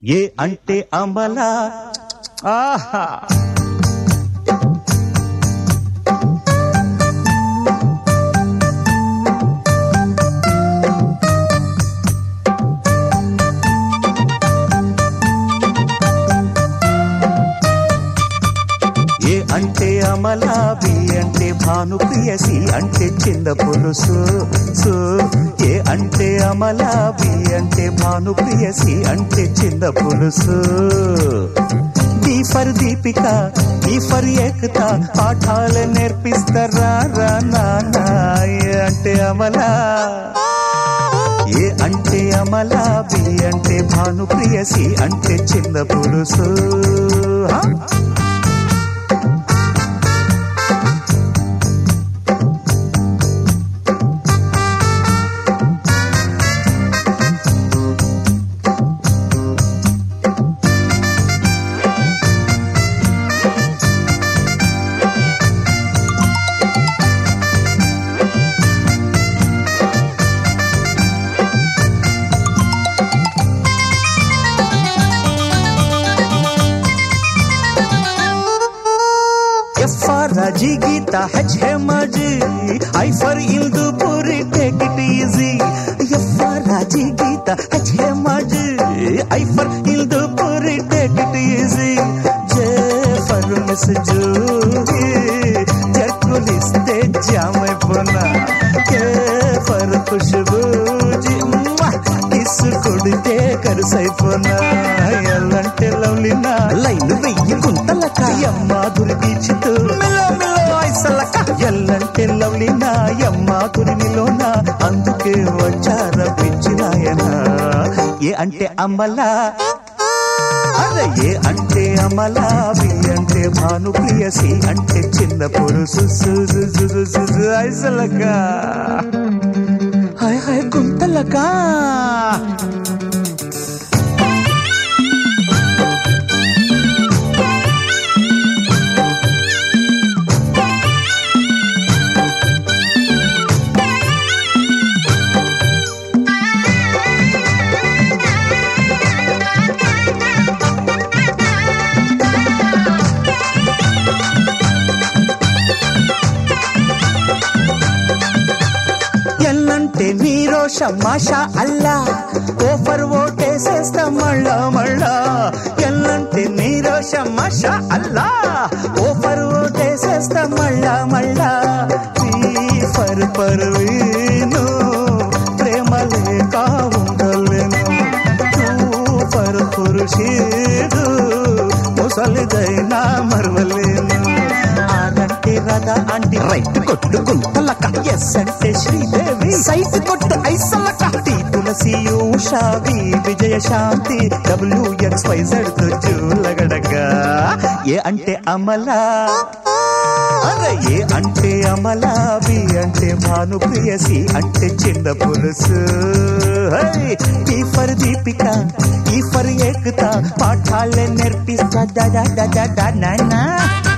ఏ అంటే అమలా ఆహా ఏ అంటే అమలా బి అంటే భానుప్రియసి అంటే చిన్న పులుసు సో ఏ అంటే అమలా బి అంటే భానుప్రియసి అంటే చిన్న పులుసు డి ఫర్ దీపిక ఈ ఫర్ ఏకత పాఠాలు నేర్పిస్తారా రా నాన్న ఏ అంటే అమలా ఏ అంటే అమలా బి అంటే భానుప్రియసి అంటే చిన్న పులుసు హా? F for Raji Gita, H Hemaji, I for Ildu Puri, take it easy. F for Raji Gita, H Hemaji, I for Ildu Puri, take it easy. J for Miss Judy, జర్కులిస్తే జామైపోనా K for Khushbuji kiss కొడితే కరుసైపోనా ఎల్లంటే Lovlina line వెయ్యి గుంటలక ఎమ్మాధురి బీచ్తో మిలో మిలో ఐసలక ఎల్లంటే లవ్లీనా ఎమ్మాధురి నిలోనా అందుకే వచ్చార పిచ్చినాయన ఏ అంటే అమ్మలా అరే ఏ అంటే అమలా బి అంటే భాను ప్రియసి అంటే చిన్న పురుషు ఐసలగా హాయ్ హాయ్ గుంతలగా ఎల్లంటే నీ రోషం మాషా అల్లా ఓఫర్ ఓటేసేస్తా మళ్ళా మళ్ళా ఎల్లంటే నీ రోషం మాషా అల్లా ఓఫర్ ఓటేసేస్తా మళ్ళా మళ్ళా ఫర్ పర్వీను ప్రేమ లేక ఉండలేను ఫర్ పురుషీడు ముసలిదైనా మరవలేను ఆనంటే రథ అంటే రైట్ కొట్టు గుంతలక ఎస్ అంటే శ్రీదేవి సైట్ కొట్టు ఐసలక టీ తులసి ఉషావి Vijaya Shanthi W X Y Z చూలగడగా ఏ అంటే అమలా అరే ఏ అంటే అమలా బి అంటే భాను ప్రియసి అంటే చిన్న పులుసు హై! ఈ ఫర్ దీపిక ఈ ఫర్ ఏకత పాఠాలే నేర్పిస్తా దా దా దా దా దా నాన్న